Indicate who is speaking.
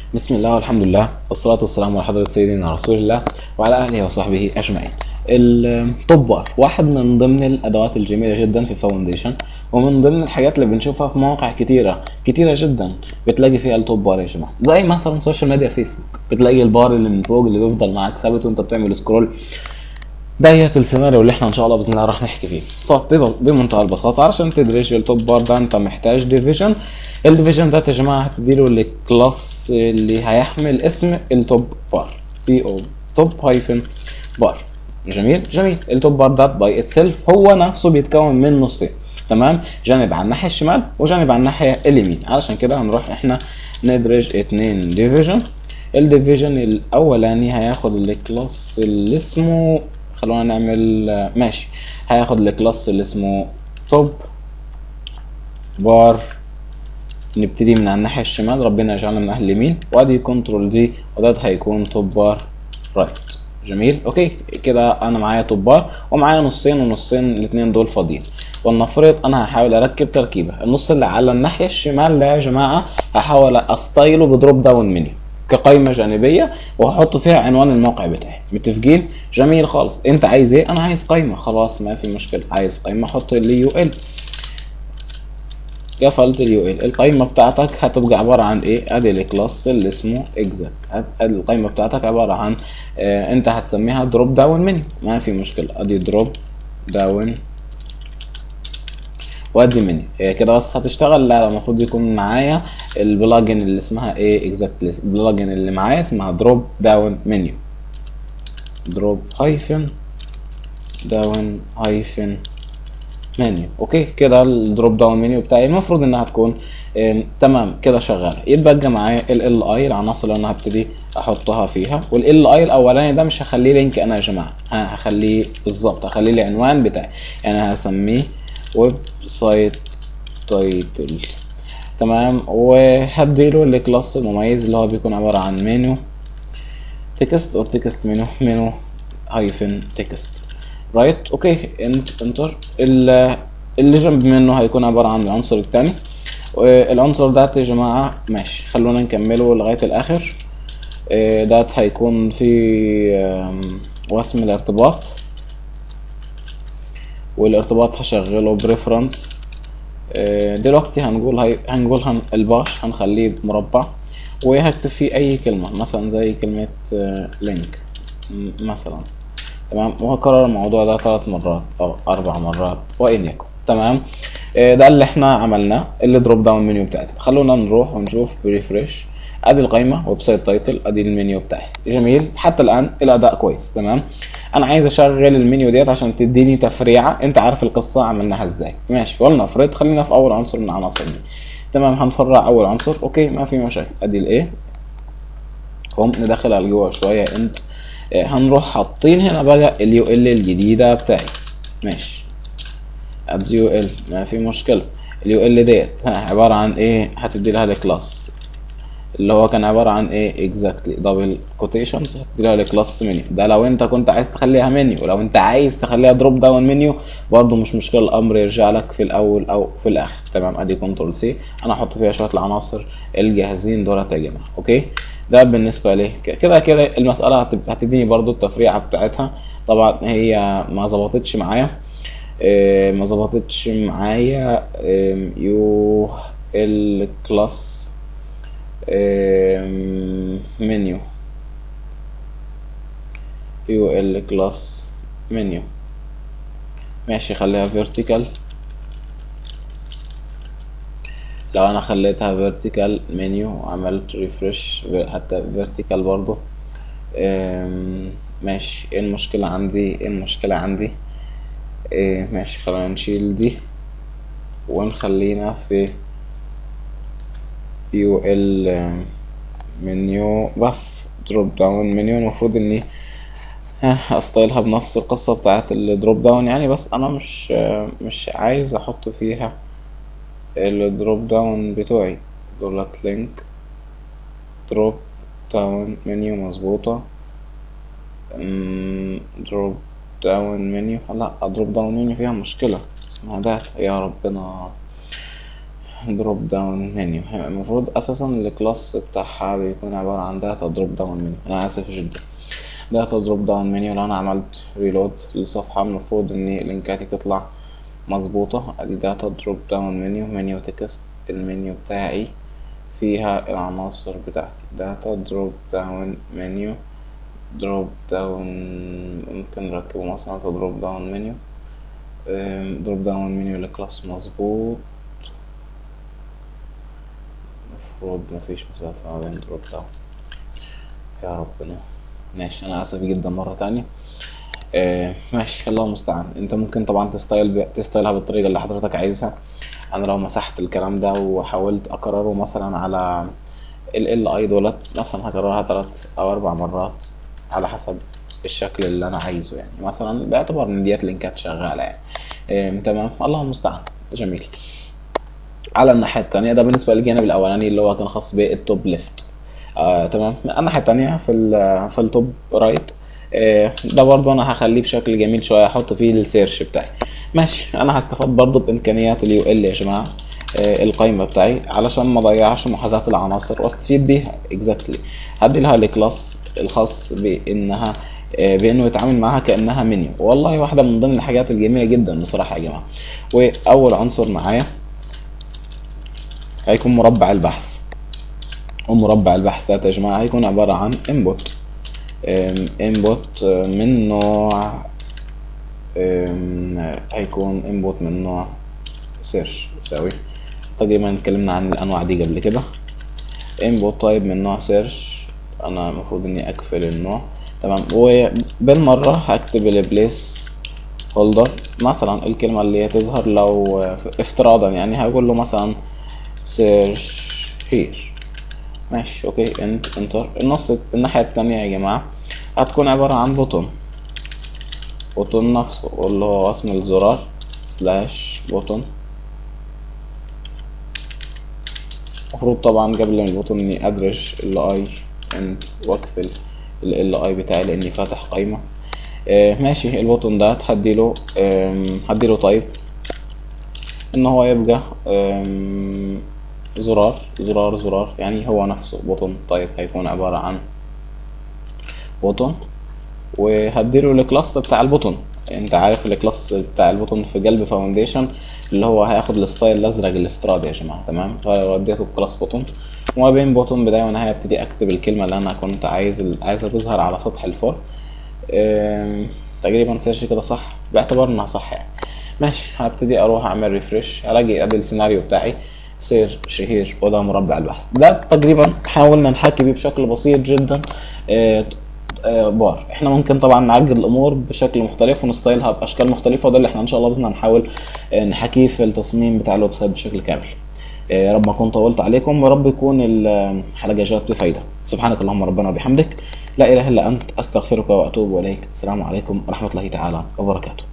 Speaker 1: بسم الله والحمد لله والصلاة والسلام على حضرة سيدنا رسول الله وعلى آله وصحبه أجمعين. التوب بار واحد من ضمن الأدوات الجميلة جدا في فاونديشن ومن ضمن الحاجات اللي بنشوفها في مواقع كتيرة كتيرة جدا بتلاقي فيها التوب بار يا جماعة زي مثلا سوشيال ميديا فيسبوك بتلاقي البار اللي من فوق اللي بيفضل معاك ثابت وانت بتعمل سكرول ديت السيناريو اللي احنا ان شاء الله باذن الله راح نحكي فيه طب بب- بمنتهى البساطه علشان تدرج التوب بار ده انت محتاج ديفيجن الديفيجن ده يا جماعه هتديله الكلاس اللي هيحمل اسم التوب بار تي او توب هايفن بار جميل جميل التوب بار ده باي اتسيلف هو نفسه بيتكون من نصين تمام جانب على الناحيه الشمال وجانب على الناحيه اليمين علشان كده هنروح احنا ندرج اتنين ديفيجن الديفيجن الاولاني هياخد الكلاس اللي اسمه خلونا نعمل آه، ماشي هياخد الكلاس اللي اسمه توب بار نبتدي من على الناحية الشمال ربنا يجعلنا من أهل اليمين وادي كنترول دي وده هيكون توب بار رايت جميل اوكي كده انا معايا توب بار ومعايا نصين ونصين الاتنين دول فاضيين ولنفرض انا هحاول اركب تركيبه النص اللي على الناحيه الشمال ده يا جماعه هحاول استايله بدروب داون منيو كقائمه جانبيه وهحط فيها عنوان الموقع بتاعي متفقين جميل خالص انت عايز ايه انا عايز قائمه خلاص ما في مشكله عايز قائمه احط اللي يو ال قفلت اليو ال القائمه بتاعتك هتبقى عباره عن ايه ادي الكلاس اللي اسمه اكزاكت القائمه بتاعتك عباره عن آه انت هتسميها دروب داون منيو ما في مشكله ادي دروب داون وادي منيو آه كده بس هتشتغل لا المفروض يكون معايا البلجن اللي اسمها ايه اكزاكتلي البلجن اللي معايا اسمها دروب داون منيو دروب هايفن داون هايفن منيو اوكي كده الدروب داون منيو بتاعي المفروض انها تكون آم، تمام كده شغاله يتبقى معايا ال ال اي العناصر اللي انا هبتدي احطها فيها وال اي الاولاني ده مش هخليه لينك انا يا جماعه ها هخليه بالظبط هخليه العنوان بتاعي يعني هسميه ويب سايت تايتل تمام وهديله الكلاس المميز اللي هو بيكون عباره عن منيو تكست او تكست منيو منيو هايفن تكست رايت اوكي انت انتر ال- اللي جنب منه هيكون عباره عن العنصر الثاني العنصر ده يا جماعه ماشي خلونا نكمله لغايه الاخر آه، ده هيكون في آم، وسم الارتباط والارتباط هشغله بريفرنس دلوقتي هنقول هي هنقول هن الباش هنخليه مربع وهكتب فيه اي كلمه مثلا زي كلمه لينك مثلا تمام وهكرر الموضوع ده ثلاث مرات او اربع مرات وان يكن تمام آه، ده اللي احنا عملناه اللي دروب داون منيو بتاعتنا خلونا نروح ونشوف بريفريش ادي القائمه ويب سايت تايتل ادي المنيو بتاعي جميل حتى الان الاداء كويس تمام انا عايز اشغل المنيو ديت عشان تديني تفريعه انت عارف القصه عملناها ازاي ماشي ولنفرض خلينا في اول عنصر من العناصر دي تمام هنفرع اول عنصر اوكي ما في مشاكل ادي الايه هم ندخلها لجوه شويه انت آه، هنروح حاطين هنا بقى اليو ال الجديده بتاعي ماشي ادي يو ال ما في مشكله اليو ال ديت ها، عباره عن ايه هتدي لها الكلاس اللي هو كان عباره عن ايه اكزاكتلي دبل كوتيشنز هتدي لها الكلاس منيو ده لو انت كنت عايز تخليها منيو ولو انت عايز تخليها دروب داون منيو برضه مش مشكله الامر يرجع لك في الاول او في الاخر تمام ادي كنترول سي انا هحط فيها شويه العناصر الجاهزين دولت يا جماعه اوكي ده بالنسبه لي ك- كده كده المساله هتب- هتديني برضو التفريعه بتاعتها طبعا هي ما ظبطتش معايا إيه، ما ظبطتش معايا إيه، يو الكلاس منيو يو ال كلاس منيو ماشي خليها فيرتيكال لو انا خليتها فيرتيكال منيو وعملت ريفرش حتى فيرتيكال برضو أم، ماشي ايه المشكلة عندي ايه المشكلة عندي إيه ماشي خلينا نشيل دي ونخلينا في يو ال منيو بس دروب داون منيو المفروض اني ها، استايلها بنفس القصة بتاعت الدروب داون يعني بس انا مش مش عايز احط فيها الدروب داون بتوعي دولت لينك دروب داون منيو مظبوطة دروب داون منيو لا دروب داون منيو فيها مشكلة اسمها داتا يا ربنا دروب داون منيو المفروض اساسا الكلاس بتاعها بيكون عبارة عن داتا دروب داون منيو انا اسف جدا داتا دروب داون منيو لو انا عملت ريلود للصفحة المفروض ان لينكاتي تطلع مظبوطة ادي داتا دروب داون منيو منيو تكست المنيو بتاعي فيها العناصر بتاعتي داتا دروب داون منيو دروب داون ممكن نركبه مثلا في دروب داون منيو دروب داون منيو لكلاس مظبوط المفروض مفيش مسافة ما بين دروب داون يا ربنا ماشي انا اسف جدا مرة تانية آه ماشي الله المستعان انت ممكن طبعا تستايل تستايلها بالطريقة اللي حضرتك عايزها انا لو مسحت الكلام ده وحاولت اكرره مثلا على ال ال اي دولت مثلا هكررها تلات او اربع مرات على حسب الشكل اللي انا عايزه يعني مثلا باعتبار ان ديت لينكات شغاله يعني إيه تمام الله المستعان جميل على الناحيه التانية ده بالنسبه للجانب الاولاني اللي هو كان خاص بالتوب ليفت آه تمام الناحيه التانية في ال في التوب رايت إيه ده برضو انا هخليه بشكل جميل شويه احط فيه السيرش بتاعي ماشي انا هستفاد برضو بامكانيات اليو ال يا جماعه إيه القائمه بتاعي علشان ما اضيعش محاذاه العناصر واستفيد بيها اكزاكتلي هدي لها الكلاس الخاص بانها بانه يتعامل معاها كانها منيو والله واحده من ضمن الحاجات الجميله جدا بصراحه يا جماعه واول عنصر معايا هيكون مربع البحث ومربع البحث ده يا جماعه هيكون عباره عن input input من نوع هيكون input من نوع search يساوي تقريبا اتكلمنا عن الانواع دي قبل كده input طيب من نوع search انا المفروض اني اقفل النوع تمام وبالمرة هكتب البليس هولدر مثلا الكلمة اللي هتظهر لو افتراضا يعني هقول له مثلا search here ماشي اوكي انت انتر النص الناحية التانية يا جماعة هتكون عبارة عن بوتون بوتون نفسه واللي هو اسم الزرار سلاش بوتون المفروض طبعا قبل البوتون اني ادرج الاي اند واقفل ال اي بتاعي لاني فاتح قايمة آه ماشي البوتون ده هديله هديله طيب ان هو يبقى زرار زرار زرار يعني هو نفسه بوتون طيب هيكون عبارة عن بوتون وهديله الكلاس بتاع البوتون انت عارف الكلاس بتاع البوتون في قلب فاونديشن اللي هو هياخد الستايل الازرق الافتراضي يا جماعه تمام فوديته الكلاس بوتون وما بين بوتون بدايه ونهايه ابتدي اكتب الكلمه اللي انا كنت عايز عايزها تظهر على سطح الفور تقريبا سيرش كده صح باعتبار انها صح يعني ماشي هبتدي اروح اعمل ريفرش هلاقي ادي السيناريو بتاعي سير شهير وده مربع البحث ده تقريبا حاولنا نحكي بيه بشكل بسيط جدا اه بار احنا ممكن طبعا نعجل الامور بشكل مختلف ونستايلها باشكال مختلفه وده اللي احنا ان شاء الله باذن الله نحاول نحكيه في التصميم بتاع الويب سايت بشكل كامل يا رب ما اكون طولت عليكم ورب يكون الحلقه جات بفايده سبحانك اللهم ربنا وبحمدك لا اله الا انت استغفرك واتوب اليك السلام عليكم ورحمه الله تعالى وبركاته